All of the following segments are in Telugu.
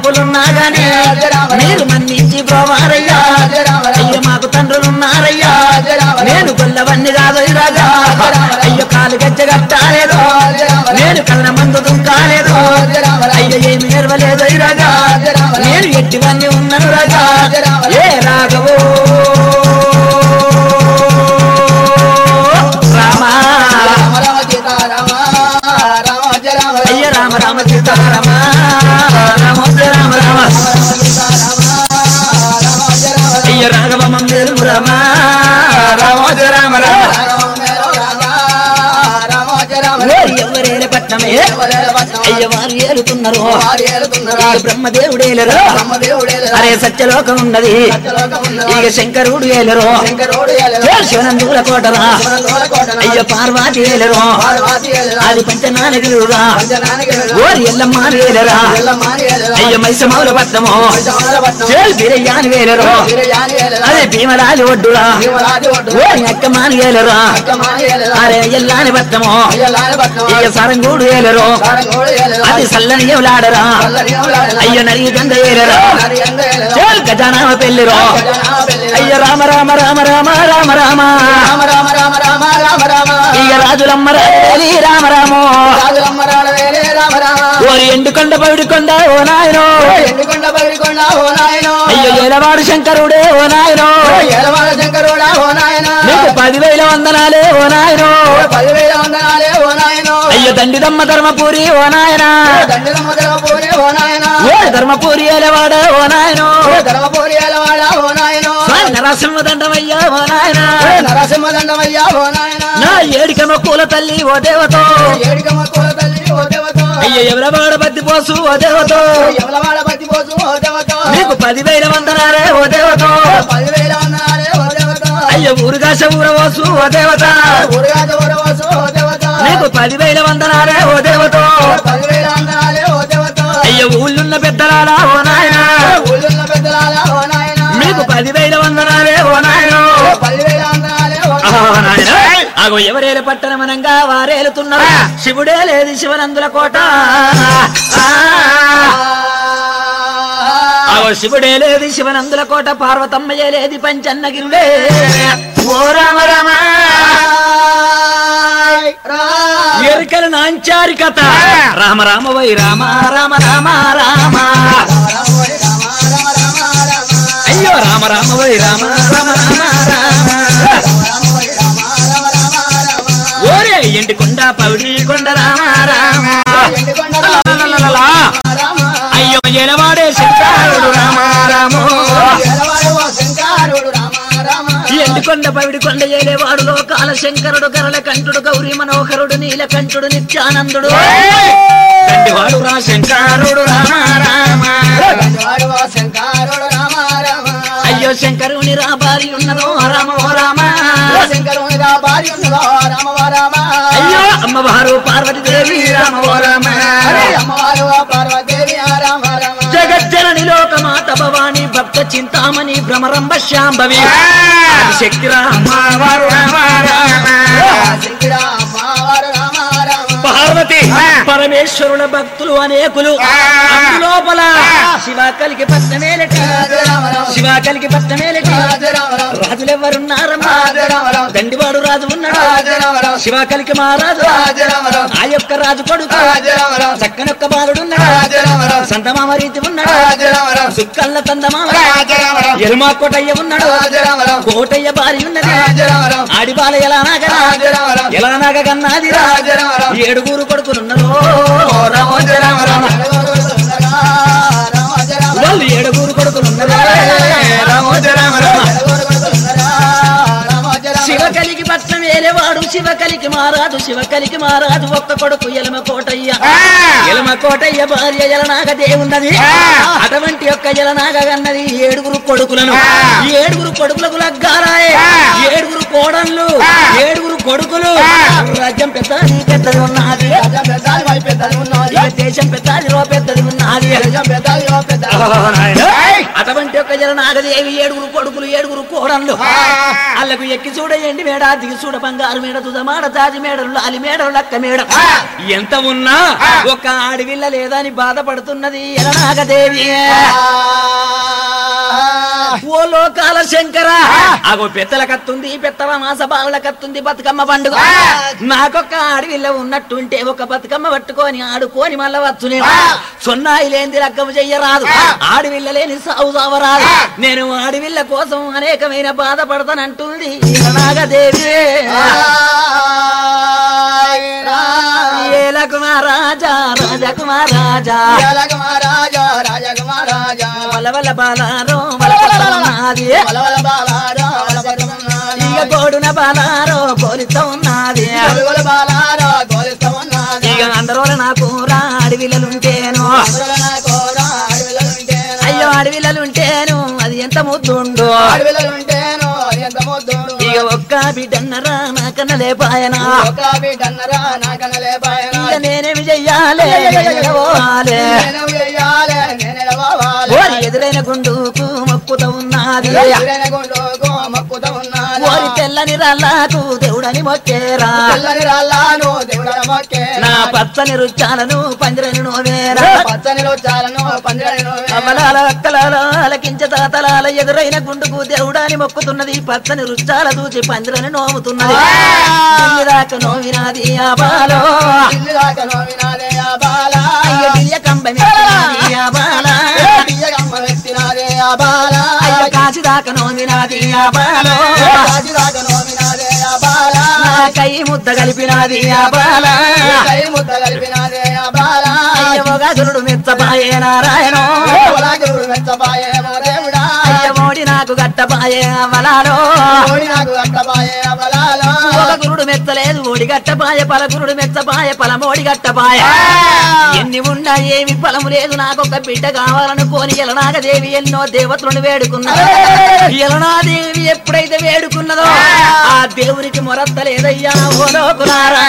తప్పులున్నా గాని మీరు మన్నించి పోవారయ్యా అయ్య మాకు తండ్రులున్నారయ్యా నేను గొల్లవన్ని కాదు రాజా అయ్యో కాలు గజ్జ కట్టాలేదు నేను కళ్ళ మందు దుంకాలేదు అయ్యో ఏమి నెరవలేదు రాజా నేను ఎట్టివన్నీ ఉన్నాను రాజా ఏ రాఘవో రామా అయ్య రామ రామ సీతారామ రామ రామ రామ అయ్య రాఘవ మందిరం రామ రామ రామ రామ ఓరి ఎవరేల పట్నమే అయ్య వారు ఏలుతున్నారు ఇక బ్రహ్మదేవుడేలరు అరే సత్యలోకం ఉన్నది ఇక శంకరుడు ఏలరు ఏ శివనందుల కోటరా అయ్య పార్వతి ఏలరు అది పంచనానగిరురా ఓరి ఎల్లమ్మ ఏలరా అయ్య మైసమౌల పట్నము చేలు బిరయ్యాని వేలరు అదే భీమరాజు ఒడ్డురా ఓరి అక్కమాని ఏలరా అరే ఎల్లాని పట్నము ఇక సరంగూడు ఏలరు అది సల్లని ఎవలాడరా అయ్య నరి గంగ ఏలరా చేల్ గజానామ పెళ్ళిరో అయ్య రామ రామ రామ రామ రామ రామ ఇక రాజులమ్మ రాజు రామ రామో ఓరి ఎండుకొండ పవిడికొండ ఓ నాయనో ఎండుకొండ పగిడికొండ ఓ నాయనో అయ్యో ఏలవాడు శంకరుడే ఓ నాయనో ఏలవాడ శంకరుడా ఓ నాయనా నీకు పదివేల వందనాలే ఓ నాయనో పదివేల వందనాలే ఓ నాయనో అయ్యో దండిదమ్మ ధర్మపూరి ఓ నాయనా దండల మొదల పోరే ఓ నాయనా ఓ ధర్మపూరి ఏలవాడ ఓ నాయనో ధర్మపురి ఏలవాడ ఓ నాయనో స్వామి నరసింహ దండమయ్యా ఓ నాయనా నరసింహ దండమయ్యా ఓ నాయనా నా ఏడికమ్మ పూల తల్లి ఓ దేవతో ఏడికమ్మ కుల తల్లి ఓ దేవతో అయ్యో ఎవరవాడ బద్ది పోసు ఓ దేవతో ఎవలవాడ బతి పోసు ఓ దేవతో నీకు పదివేల వందనాలే ఓ దేవతో పదివేల వందనాలే ఓ దేవతో అయ్యో ఊరుగాస ఊరవోసు ఓ దేవత ఊరుగాజ ఊరవసు ఓ దేవతో నీకు పదివేల వందనాలే ఓ దేవతో పదివేల వందనాలే ఓ దేవతో అయ్యో ఊళ్ళున్న పెద్దలారా ఓ నాయన ఊళ్ళున్న పెద్దలాల ఓ నాయనా మీకు పదివేల వందనాలే ఓ నాయన పదివేల వందనాలే ఓ అగో ఎవరేల పట్టణమనంగా వారేలుతున్నారు శివుడే లేదు శివనందుల కోట ఆ. అగో శివుడే లేదు శివనందుల కోట పార్వతమ్మయే లేది పంచన్నగిరుడే ఓ రామ రామ ఎరుకల నాంచారి కథ రామ రామ వై రామ రామ రామ రామ అయ్యో రామ రామ వై రామ రామ రామ రామ ఓరే ఎంటి కొండ పౌడి కొండ రామ రామ లలలలలా. అయ్యో ఎలవాడే శంకరుడు రామ రామ ఎండుకొండ పవిడి కొండ ఏలేవాడు లోకాల శంకరుడు గరల కంఠుడు గౌరీ మనోహరుడు నీలకంఠుడు నిత్యానందుడు తండ్రివాడు రా శంకరుడు రామ రామ శంకరుడు రామ రామ అయ్యో శంకరుని రా భార్య ఉన్నదో రామ ఓ రామ శంకరుని రా భార్య ఉన్నదో రామ ఓ రామ అయ్యో అమ్మవారు పార్వతీదేవి రామ ఓ రామ అరే అమ్మవారు ఆ పార్వతీదేవి ఆ రామ రామ జగజ్జనని లోకమాత భవాని భక్త చింతామణి భ్రమరంబ శాంభవి శక్తి రామవారు రామ రామ శంకరా అమ్మవారు రామ రామ పార్వతి పరమేశ్వరుల భక్తులు అనేకులు అందులోపల శివ కలికి పట్టమేలటి శివ కలికి పట్టమేలటి రాజులెవరున్నారమ్మా దండివాడు రాజు ఉన్నాడు శివ కలికి మహారాజు ఆ యొక్క రాజు కొడుకు చక్కనొక్క బాలుడున్నాడు సంతమామ రీతి ఉన్నాడు సుక్కల్ల తందమామ ఎరుమా కోటయ్య ఉన్నాడు కోటయ్య భార్య ఉన్నది ఆడి బాల ఎలా నాగ ఎలా నాగ కన్నాది ఏడుగురు కొడుకులున్నారు వాళ్ళు ఏడుగురు కొడుకులున్నారు శివ కలికి పట్నం వేలేవాడు శివ కలికి మారాదు శివ కలికి మారాదు ఒక్క కొడుకు ఎలమ కోటయ్య ఎలమ కోటయ్య భార్య ఎలనాగ దేవున్నది అటువంటి యొక్క ఎలనాగ అన్నది ఏడుగురు కొడుకులను ఈ ఏడుగురు కొడుకులకు లగ్గారాయే ఏడుగురు కోడళ్ళు ఏడుగురు కొడుకులు రాజ్యం పెద్దది పెద్దది ఉన్నది ఇక దేశం పెద్దది రో పెద్దది ఉన్నది ఉన్నది నిజం పెద్దయ్యో పెద్ద అటువంటి ఒక జల నాగదేవి ఏడుగురు కొడుకులు ఏడుగురు కోడళ్ళు అల్లకు ఎక్కి చూడయండి మేడ దిగి చూడ బంగారు మేడ తుదమాడ తాజి మేడలు లాలి మేడలు లక్క మేడ ఎంత ఉన్నా ఒక ఆడవిల్ల లేదా అని బాధపడుతున్నది ఎలనాగదేవి ఓ లోకాల శంకర అగో పెద్దల కత్తుంది పెద్దల మాస బావుల కత్తుంది బతుకమ్మ పండుగ నాకొక్క ఆడవిల్ల ఉన్నట్టుంటే ఒక బతుకమ్మ పట్టుకొని ఆడుకొని మళ్ళా వచ్చునే సొన్నాయి లేని లగ్గము చెయ్యరాదు ఆడవిల్ల లేని సాగు సావరాదు నేను ఆడవిల్ల కోసం అనేకమైన బాధపడతానంటుంది నాగదేవి ఏలకు మహారాజా రాజకుమారాజా రాజా రాజకుమారాజా వల వల బాలారో వల ఉన్నది వలవల బాలారా వలపడుతున్నాడు ఇక గోడున బాలారో కోరితో ఉన్నది గొలుగొల బాలారా గోలిస్తా ఉన్నాడు ఇక అందరూ నాకు రా అడవిలలుంటేను అందులో నా కోరా అడవిలలుంటేను అయ్యో అడవిలలుంటేను అది ఎంత ముద్దుండు అడవిలలుంటేను అది ఎంత ముద్దుడు ఇక ఒక్క బిడ్డన్నరా నాకన్న లేపాయనా ఒక బిడ్డన్నరా నాకనలే పైన ఇక నేనేమి చెయ్యాలి పోవాలి నేను వెయ్యాలే నేను ఎడవాలి ఓరి ఎదురైన గుండుకు మొక్కుత ఉన్నది ఎదురైన గుండుకు మక్కుత ఉన్నాను ఓరి తెల్లని రాళ్ళకు దేవుడని మొక్కేరా తెల్లని రాళ్ళను దేవుడ మొక్కే నా పచ్చని రుచాలను పందిరని నోవేరా పచ్చని రోజాలను పందిరను అమలాల అక్కలాల అలకించ తాతలాల ఎదురైన గుండుకు దేవుడాని మొక్కుతున్నది పచ్చని రుచాల దూచి పందిరని నోముతున్నది దిల్లి దాకా నోవినాది ఆ బాలో ఇల్లు దాకా నోవినాదే ఆ బాల అయ్య దియ్య కంబమెత్తినాది ఆ బాల బియ్యగమ్మ వెత్తినాదే ఆ బాల అయ్య కాచి దాకా నోవినాది ఆ బాలో రాజు దాకా నోవినాదే ఆ బాల నా కై ముద్ద కలిపినాది ఆ బాల కై ముద్ద కలిపినాదే ఆ బాల అయ్య మొగసురుడు మెచ్చపాయే నారాయణ ఒలాగిరుడు మెచ్చబాయేమో దేవుడా అయ్య మోడి నాకు గట్టపాయే వలాలో ఓడి నాకు అట్టబాయే ఆ బలాల ఒక గురుడు మెచ్చలేదు ఓడి గట్టపాయ పలగురుడు మెచ్చపాయ పలమోడి గట్టపాయ ఎన్ని ఉన్నా ఏమి ఫలము లేదు నాకొక బిడ్డ కావాలనుకోని ఎలనాగదేవి ఎన్నో దేవతలను వేడుకున్నది ఎలనాదేవి ఎప్పుడైతే వేడుకున్నదో ఆ దేవునికి మొరత్తలేదయ్యా ఓ లోకులారా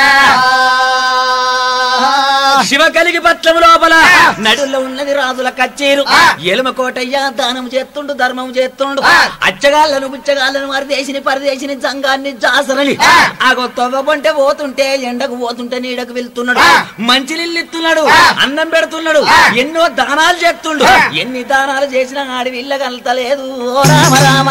శివ కలిగి పట్లము లోపల నడుల్లో ఉన్నది రాజుల కచ్చేరు ఎలుమ కోటయ్య దానం చేస్తుండు ధర్మం చేస్తుండు అచ్చగాళ్ళను బుచ్చగాళ్ళను మరిదేశిని పరదేశిని జంగాన్ని జాసరని ఆగో తవ్వబంటే పోతుంటే ఎండకు పోతుంటే నీడకు వెళ్తున్నాడు మంచి ఇస్తున్నాడు అన్నం పెడుతున్నాడు ఎన్నో దానాలు చేస్తుండు ఎన్ని దానాలు చేసినా ఆడి వీళ్ళ కలతలేదు ఓ రామ రామ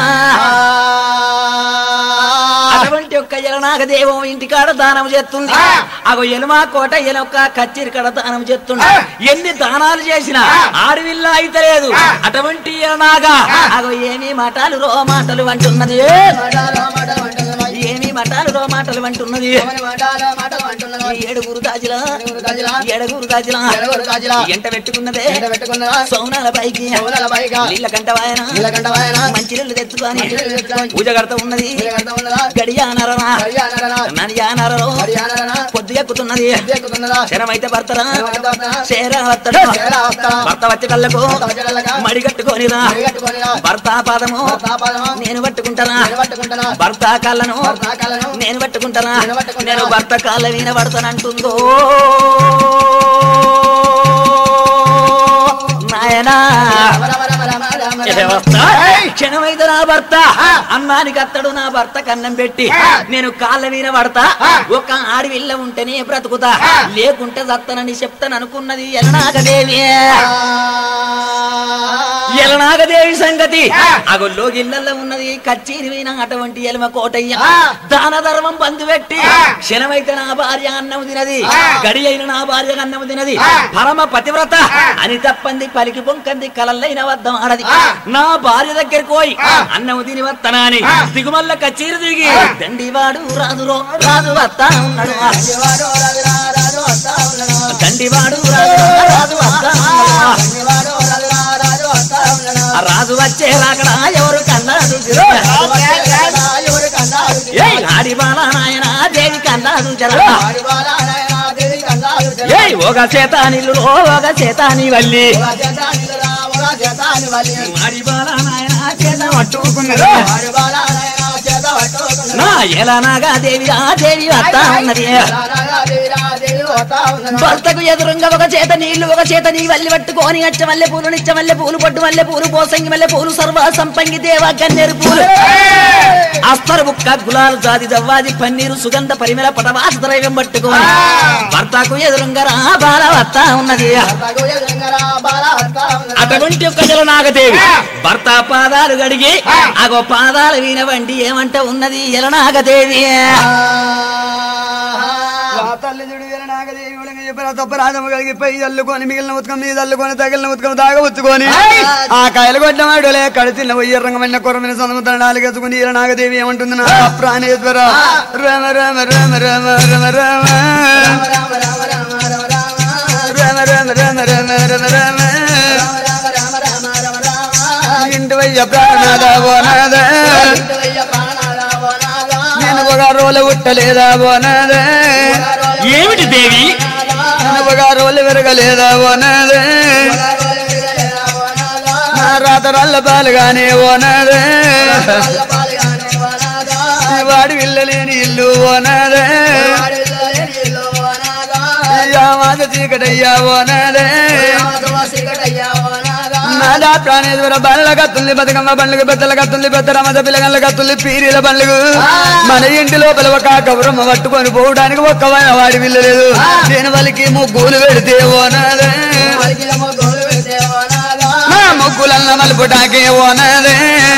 అటువంటి ఒక్క ఎలనాగ దేవం ఇంటికాడ దానం చేస్తుంది అగో ఎలుమా కోట ఎలొక్క కచ్చిరి కాడ దానం చేస్తుంది ఎన్ని దానాలు చేసినా ఆడవిల్ల అయితలేదు అటువంటి ఎలనాగా అగో ఏమి మాటలు రో మాటలు అంటున్నది మాటలు మాటలు అంటున్నాను ఏమి మాటలు రో మాటలు అంటున్నది మాటలు మాటలు అంటున్నాను ఈ ఏడుగురు గాజుల ఏడుగురు గాజుల, ఏడుగురు గాజుల ఎడగొడు కాజుల ఎంట పెట్టుకున్నదే ఎండ పెట్టుకున్నదా సౌనాల పైకి సోదల పైగా నీళ్ళ కంటవాయన నీలకంఠ వాయన మంచి నీళ్ళు తెచ్చుకొని మంచినీళ్ళు తెచ్చుకొని పూజ కడతా ఉన్నది నీలకంఠ ఉన్నదా గడియానరనా హరియాణరనా నడియానరో హరియాణరనా పొద్దు ఎక్కుతున్నది ఎక్కుతున్నదా శరమైతే భర్తరా శరమైతే చేరా వత్తడు చేరా వత్తడా. భర్త వచ్చి కళ్ళకు వచ్చేటల్లగా మడి కట్టుకోనిరా పరిగెట్టుకొనిరా భర్త పాదము తాపాదమా నేను పట్టుకుంటానా నిలబట్టుకుంటున్నా భర్త కాళ్ళను భర్త కాళ్ళను నేను పట్టుకుంటానా నేను పట్టుకుంటానా. నేను భర్త కాళ్ళ వీణ పడతానంటుందో నాయనా రమ రమ రమ రమ రమ రమ. వ్యవస్థ క్షణమైతే నా భర్త అన్నానికి అత్తడు నా భర్త కన్నం పెట్టి నేను కాళ్ళ మీద పడతా ఒక ఆడవిల్ల ఉంటేనే బ్రతుకుతా లేకుంటే చత్తనని చెప్తాను అనుకున్నది ఎలనాగదేవి ఎలనాగదేవి సంగతి అగొల్లో గిళ్ళల్లో ఉన్నది కచ్చేరి పోయిన అటువంటి ఎలమ కోటయ్య దాన ధర్మం బంధు పెట్టి క్షణమైతే నా భార్య అన్నం తినది గడి అయిన నా భార్య అన్నం తినది పరమ పతివ్రత అని తప్పంది పలికి పొంకంది కలల్లైన వద్దం ఆడది నా భార్య దగ్గరికి పోయి అన్నం తిని వత్తనాని దిగుమల్ల కచేరి దిగి దండివాడు రాజురో రాజు వత్తా ఉన్నాడు శివాడు రాజురా రాజు వస్తా ఉన్నాడు. దండివాడు రాజు రాజు వత్తా ఉన్నాడు శివాడు రాజురా రాజు వస్తా ఉన్నాడు. ఆ రాజు వచ్చే రాకడ ఎవరు కన్నా చూసిరో రాజు వచ్చే రాజా ఎవరి కన్నాడు? ఏయ్ ఆడి బాల నాయన దేవి కన్నా చూచరా వాడి బాల నాయనా దేవి కన్నాడు. ఏయ్ ఒక చేత నిల్లు ఒక చేత నీ వల్లి ఒక చేత నిలురా, ఒక చేతాని వలి వాడి బాల నాయన చేత పట్టుకున్నది వాడు బాలాలైనా చేత పట్టుకున్నది నా ఎలా నాగా దేవి ఆ దేవి వస్తా ఉన్నది దేవి వస్తా ఉన్నది భర్తకు ఎదురుగా ఒక చేత నీళ్లు ఒక చేత నీ వల్లి పట్టుకొని అచ్చ మల్లె పూలు నిచ్చ మల్లె పూలు పట్టు మల్లె పూలు పోసంగి మల్లె పూలు సర్వ సంపంగి దేవ గన్నేరు పూలు అస్తరు బుక్క గులాలు జాతి జవ్వాది పన్నీరు సుగంధ పరిమళ పటవాస ద్రవ్యం పట్టుకొని భర్తకు ఎదురుగా రా బాల వస్తా ఉన్నది అటువంటి ఒక జల నాగదేవి భర్త పాదాలు గడిగి అగో పాదాలు వినవండి ఏమంట ఉన్నది ఎలనాగదేవి తల్లి చూడు వీర నాగదేవి గుళంగా చెప్పిన తప్పరాజమ్మ కలిగి పై చల్లుకొని మిగిలిన ఉతకం మీద చల్లుకొని తగిలిన ఉతకం దాగా ఉచ్చుకొని ఆ కాయలు కొట్టమాడులే కడితిన్న పోయి రంగమైన కొరమైన సముద్రం నాలుగేసుకుని వీర నాగదేవి ఏమంటుంది నా ప్రాణేశ్వర రామ రామ రామ రామ రామ రామ రామ రామ రామ రామ రామ రామ ఇంటి వయ్య ప్రాణనాథ ఓ నాథ నేను ఒక రోలు ఉట్టలేదా ఓ నాథ ఏమిటి దేవి నేను ఒక రోలు విరగలేదా ఓ నాథ నా రాతరల్ల పాలుగానే ఓ నాథ వాడి విల్లలేని ఇల్లు ఓ నాథ మాత చీకటయ్యా ఓ నాథ నాదా ప్రాణేశ్వర బాలల కత్తుల్ని బతుకమ్మ బండ్లకు పెద్దల కత్తుల్ని పెద్ద రమద పిల్లగల్ల కత్తుల్ని పీరీల బండ్లకు మన ఇంటి లోపల ఒక గౌరమ్మ పట్టుకొని పోవడానికి ఒక్క వాడి విల్లలేదు నేను వాళ్ళకి ముగ్గులు పెడితే ఓనదే నా ముగ్గులన్న మలుపుటాకే ఓనదే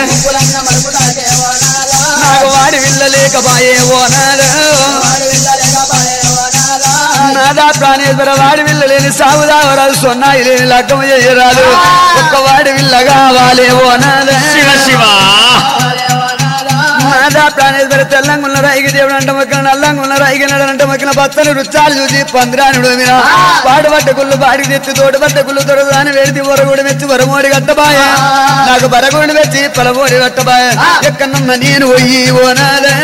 నాకు వాడి విల్లలేకపాయే ఓనదే నాదా ప్రాణేశ్వర వాడి విల్లలేని సాగుదావరాలు సొన్నాయి లేని లగ్గం చేయరాదు ఒక్క వాడి విల్ల కావాలి ఓనదే శివ శివ నాదా ప్రాణేశ్వర తెల్లంగున్న రాయికి దేవుడు అంట మొక్కిన నల్లంగున్న రాయికి నడంట మొక్కిన భక్తులు రుచాలు చూసి పందిరానుడు మీద పాడు పడ్డ గుళ్ళు బాడికి తెచ్చి తోడు పడ్డ గుళ్ళు తొడదాని వేడిది వరగుడి మెచ్చి వరమోడి కట్టబాయ నాకు బరగుడి మెచ్చి పలమోడి కట్టబాయ ఎక్కడన్న నేను పోయి ఓనాదే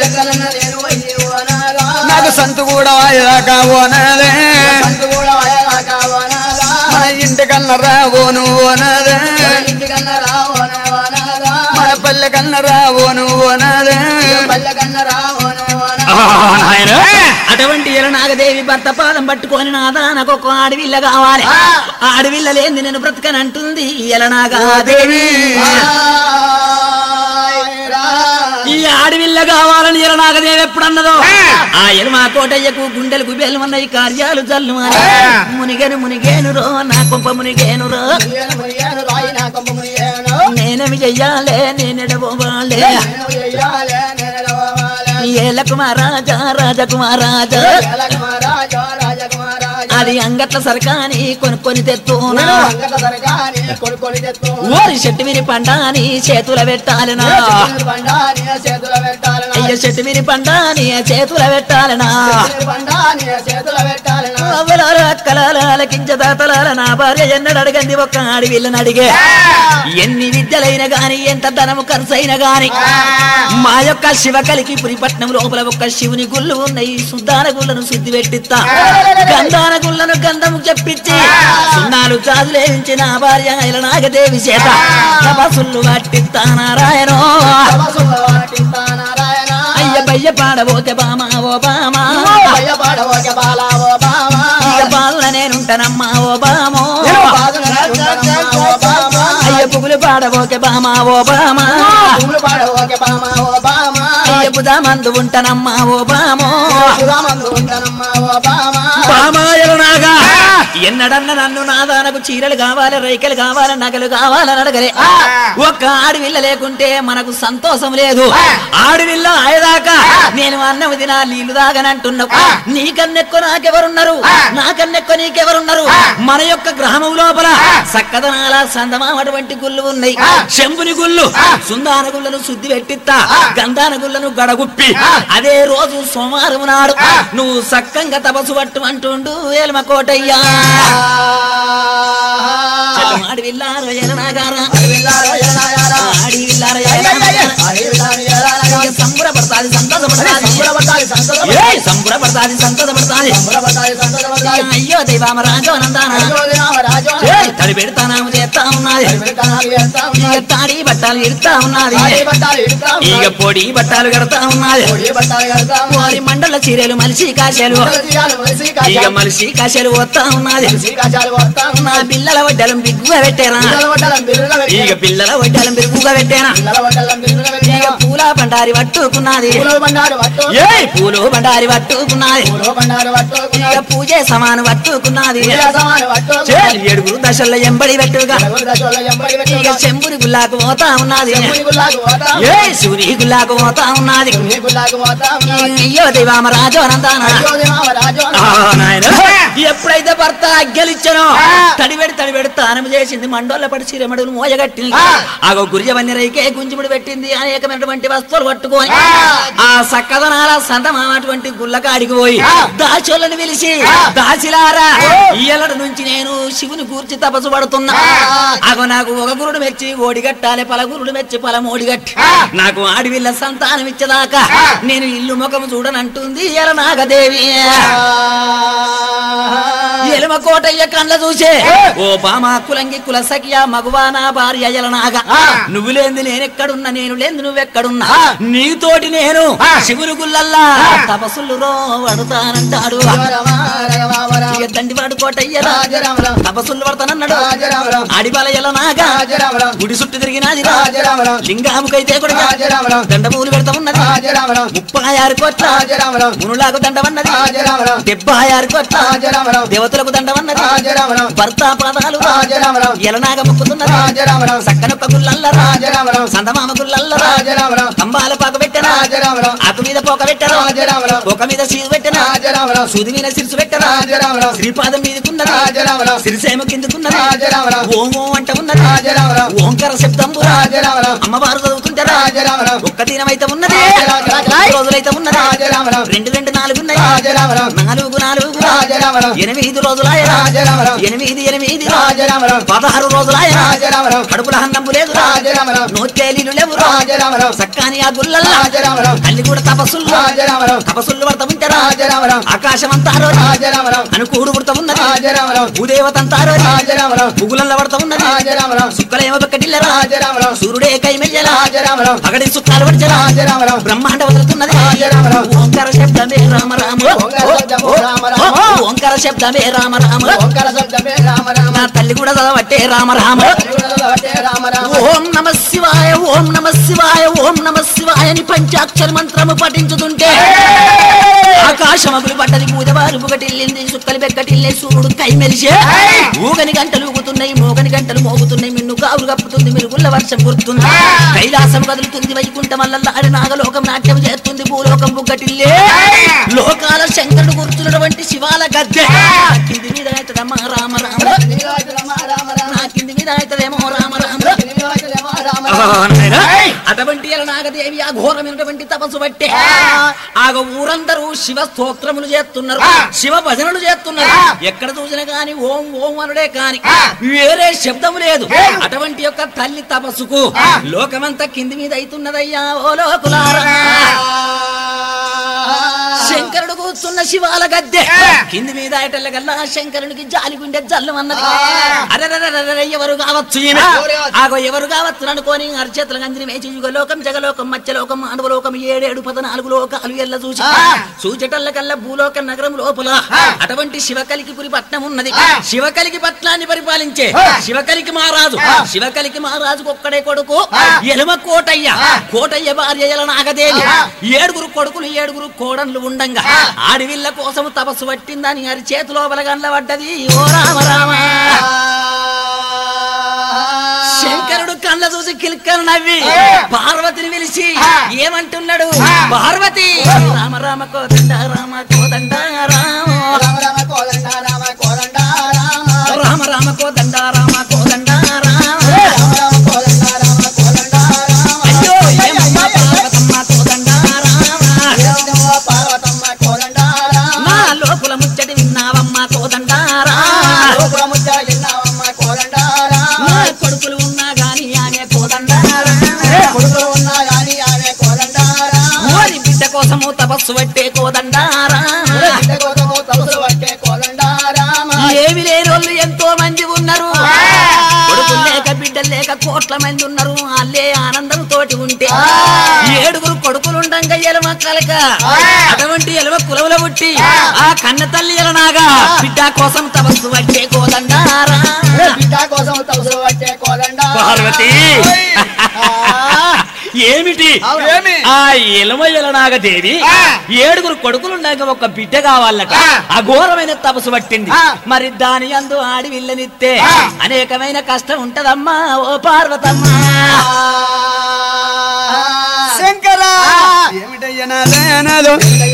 నాకు సంతు కూడా వాయదాకా ఓనాదే మన ఇంటికన్నా రావోను ఓనాదే మన పల్లె కన్నా రావోను ఓనాదే ఆయన అటువంటి ఎలనాగదేవి భర్త పాదం పట్టుకొని నాదా నాకు ఒక ఆడవిల్ల కావాలి ఆడవిల్ల లేని నేను బ్రతకనంటుంది ఎలనాగాదేవి ఈ ఆడవిల్ల కావాలని ఎలనాగదేవి ఎప్పుడన్నదో ఆ ఎలమా కోటయ్యకు గుండెలకు బెల్లమన్న ఈ కార్యాలు జల్లు మునిగేను మునిగేను రో నా కొంప మునిగేను రో నేనేమి చెయ్యాలే నేనెడబోవాలే ఏల కుమారాజా రాజకుమారాజా అది అంగట్ల సరకాని కొనుక్కొని తెత్తూనా కొడుకొని తెత్తు ఓరి చెట్టు విని పండాని చేతుల పెట్టాలనా చేతుల పెట్టాలనా అయ్య చెట్టు విని పండాని చేతుల పెట్టాలనా బండాని చేతుల పెట్టాలనా అవ్వలాల అక్కలాల కించదాతలాల నా భార్య ఎన్నడు అడగంది ఒక్క ఆడి వీళ్ళని అడిగే ఎన్ని విద్యలైన గాని ఎంత ధనము ఖర్చైన గాని మా యొక్క శివకలికి పురిపట్నం లోపల ఒక్క శివుని గుళ్ళు ఉన్నాయి సుద్దాన గుళ్ళను శుద్ధి పెట్టిస్తా గంధాన గుళ్ళను గంధము చెప్పించి సున్నాలు చాదులేవించి నా భార్య ఇలా నాగదేవి చేత తపసులు పట్టిస్తా నారాయణో తపసుల వాటిస్తా నారాయణ అయ్య బయ్య పాడబోతే బామా ఓ బామా భయపడవోక బాలా ఓ బామా ఇక బాల నేనుంటానమ్మా ఓ బామో బాధలు ఓ బామా అయ్య పువ్వులు పాడబోకే బామా ఓ బామా పూలు పాడవోక బామా ఓ బామా అయ్య బుధ మందు ఉంటానమ్మా ఓ బామో సుధామందు ఉంటానమ్మా ఓ బామా బామాయలు నాగా ఎన్నడన్న నన్ను నాదానకు చీరలు కావాలి రైకలు కావాలి నగలు కావాలని అడగలే ఒక్క ఆడవిల్ల లేకుంటే మనకు సంతోషం లేదు ఆడవిల్ల ఆయదాకా నేను అన్నం తినా నీళ్లు దాగనంటున్నావు నీకన్నెక్కువ నాకెవరున్నారు నాకన్నెక్కువ నీకెవరున్నారు మన యొక్క గ్రామం లోపల సక్కదనాల సందమా అటువంటి గుళ్ళు ఉన్నాయి శంభుని గుళ్ళు సుందాన గుళ్ళను శుద్ధి పెట్టిస్తా గంధాన గుళ్ళను గడగుప్పి అదే రోజు సోమవారం నాడు నువ్వు సక్కంగా తపసు పట్టు అంటుండు ఏలమ కోటయ్యా ఆడి విల్లారో ఎలనాగారా ఆడి విల్లారో ఎలనాగారా ఇక సంబరపడతాది సంతోషపడతాది ఏయ్ సంబరపడతాది సంతోషపడతాది ఇక అయ్యో దైవామ రాజో నందాన ఏయ్ బలి పెడతానాము చేస్తా ఉన్నది పెడతానాలు చేస్తా ఇక ఉన్నది. తాడి బట్టాలు ఇడతా ఉన్నది తాళి బట్టాలు ఇడుతా ఇక ఉన్నది. పొడి బట్టాలు కడతా ఉన్నది పొడి బట్టాలు కడతా ఉన్నది. వారి మండల చీరలు మలిసి కాశాలు తీయాలి మనిషి ఇక కాశాలు. మలిసి కాశాలు వస్తా ఉన్నది మనిషి కాశాలు వస్తా నా ఉన్నది. పిల్లల వడ్డలం బిగ్గుగా పెట్టారా పిల్లల వడ్డలం బిర్రుగా పెట్టారు. ఇక పిల్లల వడ్డలం బిరుగుగా పెట్టానా పిల్లల వడ్డలం బిర్రుగా ఇక పెట్టారు. పూల బండారి పట్టుకున్నది పూల బండారు పట్టు. ఏయ్ పూలు బండారి పట్టుకున్నది పూల బండారు పట్టు. ఇక పూజే సమాను పట్టుకున్నది పూజ సామాను పట్టు. చేలు ఏడుగురు దశల్లో ఎంబడి పెట్టుగా నలుగురు దశలో ఎంబడి ఇక పెట్టుగా. చెంబురి గుల్లాకు పోతా ఉన్నది చెంబుని గుల్లాకు పోతా ఏ సూరి గుల్లాకు పోతా ఉన్నది చెంబుని గుల్లాకు పోతా ఉన్నది. అయ్యో దైవామరాజు అనంతానా అయ్యో దేవరాజు ఆ, నాయన. ఎప్పుడైతే భర్త అగ్గలిచ్చనో తడిబెడి తడిబెడి తానం చేసింది మండోళ్ళ పడి సిరమడులు మోయగట్టింది ఆగో గురిజవన్ని రైకే గుంజుముడి పెట్టింది అనేకమైనటువంటి వస్తువులు పట్టుకొని ఆ సక్కదనాల సంతమానటువంటి గుల్లకాడికి పోయి దాచోళ్ళని పిలిచి దాచిలారా ఇయ్యలటి నుంచి నేను శివుని కూర్చి తపస్సు పడుతున్నా అగో నాకు ఒక గురుడు మెచ్చి ఓడిగట్టాలి పలగురుడు మెచ్చి పలమోడిగట్టి నాకు ఆడివిల్ల సంతానం ఇచ్చేదాకా నేను ఇల్లు ముఖం చూడనంటుంది ఎల నాగదేవి ఎలుమ కోటయ్య కండ్ల చూసే ఓ బామా కులంగి కుల సఖియా మగువా నా భార్య ఎలనాగా నువ్వు లేంది నేనెక్కడున్నా నేను లేంది నువ్వెక్కడున్నా నీతోటి నేను శివుని గుల్లల్లా తపస్సులు రో పడుతానంటాడు ఇక దండివాడు కోటయ్య రాజరామరాం. తపస్సులు పడతానన్నాడు రాజరామరాం. ఆడిపాల ఎలనాగా రాజరామరాం. గుడి చుట్టూ తిరిగినాది రా. రాజరామరాం. లింగాముకైతే కూడా రాజరామరాం. దండమూలు పెడతా ఉన్నది రాజరామరాం. ముప్పై ఆరు కోట్ల రాజరామరాం. మునులాకు దండవన్నది రాజరామరాం. డెబ్బై ఆరు కోట్ల రాజరామరాం. దేవతలకు దండవన్నది రాజరామరాం. భర్త పాదాలు రాజరామరాం. ఎలనాగ ముక్కుతున్నది రాజరామరాం. సక్కనొక్క గుల్లల్లరా రాజరామరాం. సందమామ గుల్లల్లరా రాజరామరాం. కంబాల పాక పెట్టరా రాజరామరాం. ఆకు మీద పోక పెట్టరా రాజరామరాం. పోక మీద సీదు పెట్టరా రాజరామరాం. సూది మీద సిరుసు పెట్టరా రాజరామరాం. శ్రీపాదం మీదకున్నది రాజరామరాం. సిరిసేమ కిందకున్నది రాజరామరాం. ఓం ఓం అంట ఉన్నది రాజరామరాం. ఓంకార శబ్దంబు రాజరామరాం. అమ్మవారు చదువుతుంటారా రాజరామరాం. ఒక్క దినమైతే ఉన్నది రాజరామరాం. రెండు రోజులైతే ఉన్నది రాజరామరాం. రెండు రెండు నాలుగు ఉన్నాయి రాజరామరాం. నాలుగు నాలుగు రాజరామరాం. ఎనిమిది రోజులాయ రాజరామరాం. ఎనిమిది ఎనిమిది రాజరామరాం. పదహారు రోజులాయ రాజరామరాం. కడుపుల హన్నంపు లేదు రాజరామరాం. నోచేలీలు లేవు రాజరామరాం. సక్కాని ఆ గుల్లల్లా రాజరామరాం. తల్లి కూడా తపస్సులు రాజరామరాం. తపస్సులు పడతా ఉంటారా రాజరామరాం. ఆకాశం అంతా రాజరామరాం. అనుకూడు పుడతా ఉన్నది రాజరామరాం. భూదేవత అంతా రాజరామరాం. పుగులల్ల పడతా ఉన్నది రాజరామరాం. సుక్కలేమో బెక్కటిల్లరా రాజరామరాం. సూర్యుడే కైమెయ్యరా రాజరామరాం. పగడి సుక్కాలు పడిచరా రాజరామరాం. బ్రహ్మాండ వదులుతున్నది రాజరామరాం. ఓంకార శబ్దమే రామ రామ ఓంకార శబ్దమే రామ రామ. ఓంకార శబ్దమే రామ రామ ఓంకార శబ్దమే రామ రామ. నా తల్లి కూడా చదవట్టే రామ రామ తెలుగులో ఒకటే రామ రామ. ఓం నమ శివాయ ఓం నమ శివాయ ఓం నమ శివాయ అని పంచాక్షర మంత్రము పఠించుతుంటే ఆకాశమగులు పడ్డది పూజవారు బుగటిల్లింది సుక్కలు బెక్కటిల్లే సూర్యుడు కై మెలిసే ఊగని గంటలు ఊగుతున్నాయి మోగని గంటలు మోగుతున్నాయి మిన్ను కావులు కప్పుతుంది మిరుగుళ్ళ వర్షం కురుతుంది కైలాసం కదులుతుంది వైకుంఠం అల్లల్లాడి నాగలోకం నాట్యం చేస్తుంది భూలోకం బుగ్గటిల్లే లోకాల శంకరుడు గుర్తున్నటువంటి శివాల గద్దె కింది మీద అవుతుందమ్మా రామ రామ తెలుగులో ఒకటే రామ రామ రామ. నా కింది మీద అవుతుందేమో రామ రామ తెలుగులో ఒకటే రామ రామ రామ. అటువంటి నాగదేవి ఆ ఘోరమైనటువంటి తపస్సు బట్టే ఆగ ఊరందరూ శివ స్తోత్రములు చేస్తున్నారు శివ భజనలు చేస్తున్నారు ఎక్కడ చూసినా గాని ఓం ఓం అనుడే కాని వేరే శబ్దము లేదు అటువంటి యొక్క తల్లి తపస్సుకు లోకమంతా కింది మీద అవుతున్నదయ్యా ఓ లోకులారా శంకరుడు కూర్చున్న శివాల గద్దె కింది మీద ఆయటల్లగల్లా శంకరునికి జాలి గుండె జల్లు అన్నది అరెరెరెరెరె, ఎవరు కావచ్చు ఈమె ఆగో ఎవరు కావచ్చు అనుకోని అరచేతుల గంజిని వేచి యుగలోకం జగలోకం మత్స్యలోకం మానవలోకం ఏడేడు పదనాలుగు లోకాలు ఎల్ల చూసి సూచటల్ల కల్లా భూలోక నగరం లోపల అటువంటి శివకలికి పురి పట్నం ఉన్నది శివకలికి పట్నాన్ని పరిపాలించే శివకలికి మహారాజు శివకలికి మహారాజుకు ఒక్కడే కొడుకు ఎలుమ కోటయ్య కోటయ్య భార్య ఎల నాగదేవి ఏడుగురు కొడుకులు ఏడుగురు కోడన్లు ఉండంగా ఆడివిల్ల కోసం తపస్సు పట్టిందని అరి చేతిలో బలగండ్ల పడ్డది ఓ రామ రామ శంకరుడు కళ్ళ చూసి కిల్కలు నవ్వి పార్వతిని పిలిచి ఏమంటున్నాడు పార్వతి రామ రామ కోదండ రామ కోదండ రామ రామ రామ కోదండ రామ కోదండ రామ. రామ రామ కోదండ రామ కోదండ రామ రామ రామ కోదండ రామ కోదండ రామ. అయ్యో ఏమమ్మ పార్వతమ్మ కోదండ రామ ఏమో పార్వతమ్మ కోదండ రామ. నా లోపల ముచ్చటి విన్నావమ్మ కోదండ రామ లోపల ముద్ద విన్నావమ్మ కోదండ రామ. నా కొడుకులు ఉన్నా గాని ఆమె కోదండ రామ కొడుకులు ఉన్నా గాని ఆమె కోదండ రామ. ఓరి బిడ్డ కోసము తపస్సు పట్టే కోదండ రామ బిడ్డ కోసము తపస్సు పట్టే కోదండ రామ. ఏమి లేని వాళ్ళు ఎంతో మంది ఉన్నారు అనేక కోట్ల మంది ఉన్నారు వాళ్ళే ఆనందం తోటి ఉంటే ఏడుగురు కొడుకులుండంగా ఎలమ కలక అటువంటి ఎలమ కులవుల పుట్టి ఆ కన్న తల్లి ఎలనాగా బిడ్డ కోసం తపస్సు వచ్చే కోదండారా బిడ్డ కోసం తవసలు పట్టే కోదండ పార్వతి ఏమిటి ఏమి? ఆ ఎలమ ఎలనాగ దేవి ఏడుగురు కొడుకులుండగా ఒక బిడ్డ కావాలట అఘోరమైన తపస్సు పట్టింది మరి దాని అందు ఆడి విల్లనిత్తే అనేకమైన కష్టం ఉంటదమ్మా ఓ పార్వతమ్మా శంకర ఏమిటయ్యా నాదే నాదో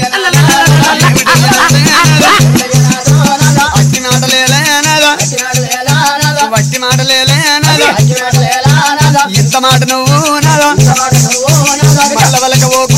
అట్టి మాటలేలే నాదో వట్టి మాటలేలే నాదో ఇంత మాట నువ్వు నాదో మల్ల వలక ఓకు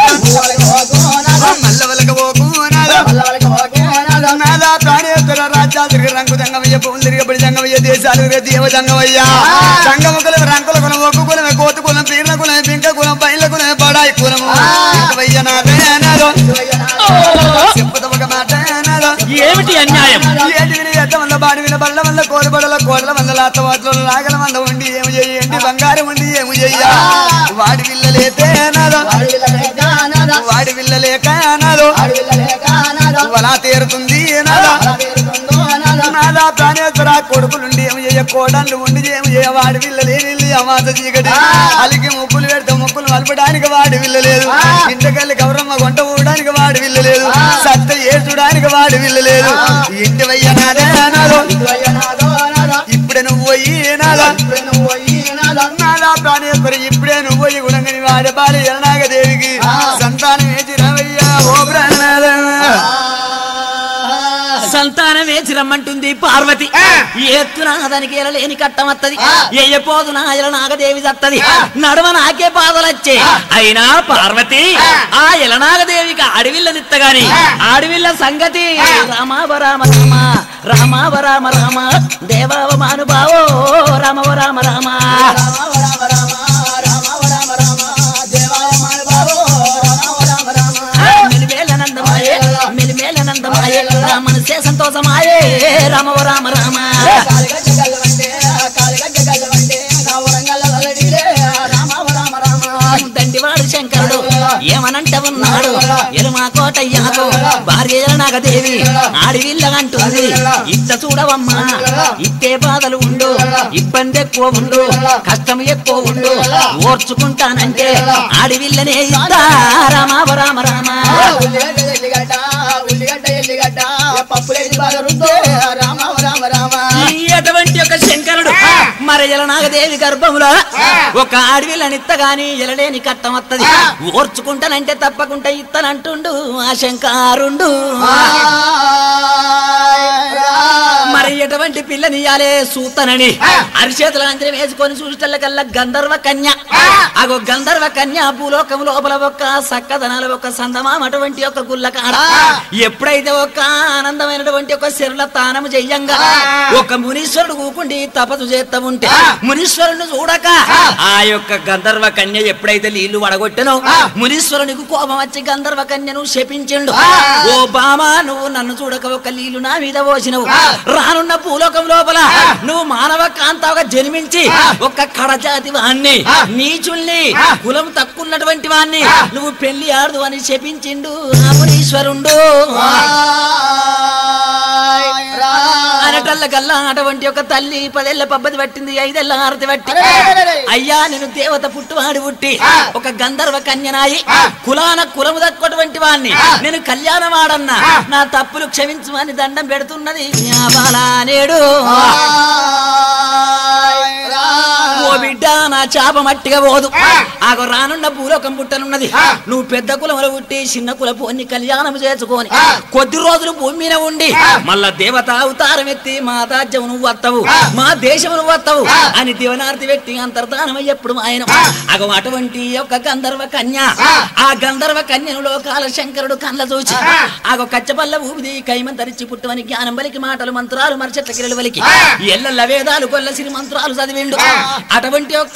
మల్ల వలక ఓకు నాదో నాదా ప్రాణేశ్వర రాజ్యాలు రంగు జంగమయ్య పూలు తిరిగబడి జంగమయ్య దేశాలు తిరిగే దేవ జంగమయ్య జంగమ కులం రంకుల కులం ఒక్కు కులమే కోతు కులం పీర్ల కులం పింక కులం పైల కులం పడాయి కులము ఇంకవయ్య నాదే నాదో చెప్పుత ఒక మాట నాదో ఏమిటి అన్యాయం ఏటి విని ఎద్ద వల్ల బాడి విన బల్ల వల్ల కోరబడల కోడల వల్ల లాత వాటిలో నాగల వల్ల ఉండి ఏమి చెయ్యి ఏంటి బంగారం ఉండి ఏమి చెయ్య వాడి విల్లలేతే నాదో వాడి విల్లలేక నాదో వలా తీరుతుంది నాదో నాదా ప్రాణేశ్వర కొడుకులుండి ఏమి చేయ కోడళ్ళు ఉండి ఏమి చేయ వాడి విల్లలేని అమాస చీకటి అలికి ముక్కులు పెడితే ముక్కులు మలపడానికి వాడి విల్లలేదు ఇంటికెళ్ళి గౌరమ్మ గుంట ఊడడానికి వాడి విల్లలేదు సత్త ఏడ్చడానికి వాడి విల్లలేదు ఇంటి వయ్య నాదే నాదో ఇప్పుడే నువ్వు పోయి నాదా నాదా ప్రాణేశ్వర ఇప్పుడే నువ్వు పోయి గుణంగని వాడి బాలి ఎలనాగ దేవికి సంతానం వేసి రవయ్యా ఓ ప్రాణనాథ సంతానం వేచి రమ్మంటుంది పార్వతి ఎత్తున దానికి ఎలలేని కట్టమత్తది ఎయ్యపోదున ఎల నాగదేవి దత్తది నడవ నాకే బాధలొచ్చే అయినా పార్వతి ఆ ఎలనాగదేవికి అడవిల్లనిత్తగాని అడవిల్ల సంగతి రామావ రామ రామ రామావ రామ రామ దేవావ మానుభావో రామవ రామ రామ మెలిమేలనందమాయే మెలిమేలనందమాయే మనసే సంతోషమాయే రామవ రామ రామ దండివాడు శంకరుడు ఏమనంట ఉన్నాడు ఎలుమా కోటయ్యాకు భార్య నాగదేవి ఆడివిల్లగంటుంది ఇట్ట చూడవమ్మా ఇట్టే బాధలు ఉండు ఇబ్బంది ఎక్కువ ఉండు కష్టం ఎక్కువ ఉండు ఓర్చుకుంటానంటే ఆడివిల్లనే ఇద్దా రామావ రామ రామ ఉల్లిగడ్డ ఎల్లిగడ్డ ఉల్లిగడ్డ ఎల్లిగడ్డ పప్పులేసి బాగా రుద్దు రామ రామ రామ ఈ అటువంటి ఒక శంకరుడు మరి నాగదేవి గర్భములో ఒక అడవిలనిత్త గాని ఎలలేని కట్టం వత్తది ఓర్చుకుంటానంటే తప్పకుండా ఇత్తనంటుండు ఆ శంకారుండు మరి ఎటువంటి పిల్లనియాలే సూతనని అరిచేతుల అంజనం వేసుకొని చూసేటల్లకల్లా గంధర్వ కన్య అగో గంధర్వ కన్య భూలోకం లోపల ఒక సక్కదనాల ఒక సందమామ అటువంటి ఒక గుల్ల కాడ ఎప్పుడైతే ఒక ఆనందమైనటువంటి ఒక శరుల తానము చెయ్యంగా ఒక మునీశ్వరుడు కూకుండి తపస్సు చేస్తా ఉంటే మునీశ్వరుని చూడక ఆ యొక్క గంధర్వ కన్య ఎప్పుడైతే నీళ్లు వడగొట్టెనో మునీశ్వరునికి కోపం వచ్చి గంధర్వ కన్యను శపించిండు ఓ బామా నువ్వు నన్ను చూడక ఒక నీళ్లు నా మీద పోసినవు రానున్న భూలోకం లోపల నువ్వు మానవ కాంతగా జన్మించి ఒక కడజాతి వాణ్ణి నీచుల్ని కులం తక్కున్నటువంటి వాణ్ణి నువ్వు పెళ్లి ఆడదు అని శపించిండు ఆ మునీశ్వరుండు అనటల్లకల్లా అటువంటి ఒక తల్లి పదేళ్ల పబ్బది పట్టింది ఐదేళ్ల హారతి పట్టి అయ్యా నేను దేవత పుట్టువాడి పుట్టి ఒక గంధర్వ కన్యనాయి కులాన కులము దక్కొటువంటి వాణ్ణి నేను కళ్యాణమాడన్నా నా తప్పులు క్షమించమని దండం పెడుతున్నది ఆ బాలానేడు ఓ బిడ్డ నా చాప మట్టిగా పోదు ఆగో రానున్న భూలోకం పుట్టనున్నది నువ్వు పెద్ద కులములు పుట్టి చిన్న కులపు అన్ని కళ్యాణం చేసుకొని కొద్ది రోజులు భూమి మీద ఉండి మళ్ళా దేవత అవతారం ఎత్తి మా రాజ్యం నువ్వు వత్తవు మా దేశం నువ్వు వత్తవు అని దివనార్తి పెట్టి అంతర్ధానం ఎప్పుడు ఆయన అగో అటువంటి ఒక గంధర్వ కన్య ఆ గంధర్వ కన్యను లోకాల శంకరుడు కళ్ళ చూచి ఆగో కచ్చపల్ల ఊపిది కైమ ధరించి పుట్టువని జ్ఞానం బలికి మాటలు మంత్రాలు మరచెట్ల కిరలు బలికి ఎల్ల వేదాలు కొల్ల సిరి మంత్రాలు చదివిండు అటువంటి ఒక